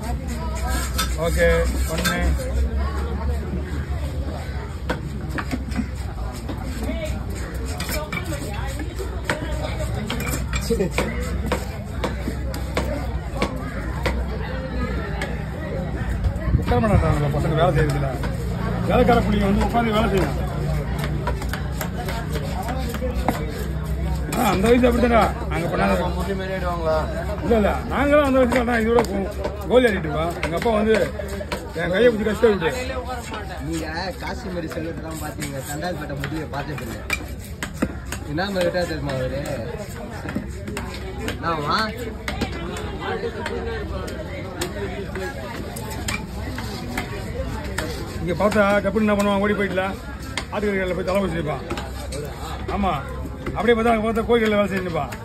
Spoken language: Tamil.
ஓகே ஒன்று உட்கார மாட்டாங்க பசங்க வேலை செய்யறதுல வேலைக்கார பிள்ளைங்க வந்து உட்காந்து வேலை செய்யணும் ஆ, அந்த வயசு அப்படித்தானே அங்க பண்ணாத முடி மாரி ஆயிடுவாங்களா இல்ல இல்ல நாங்களும் அந்த வயசுல தான் இதோட கோ- கோலி ஆடிட்டு இருக்கோம் எங்க அப்பா வந்து என் கையை பிடிச்சி கஷ்டம் விட்டு நீங்க காஷ்மீரி செல்வத்தெல்லாம் பாத்தீங்க தண்டால்பேட்டை முடிவை பார்த்தது இல்லை என்ன மாதிரி விட்டா தெரியுமா அவரு நாமா இங்க பார்த்தா கப்பல் என்ன பண்ணுவான் ஓடி போயிடலாம் ஆட்டுக்கறிகளில் போய் தலை வச்சிருப்பான் ஆமா அப்படியே பார்த்தா அங்க பார்த்தா கோயில்களில் வேலை செஞ்சுப்பான்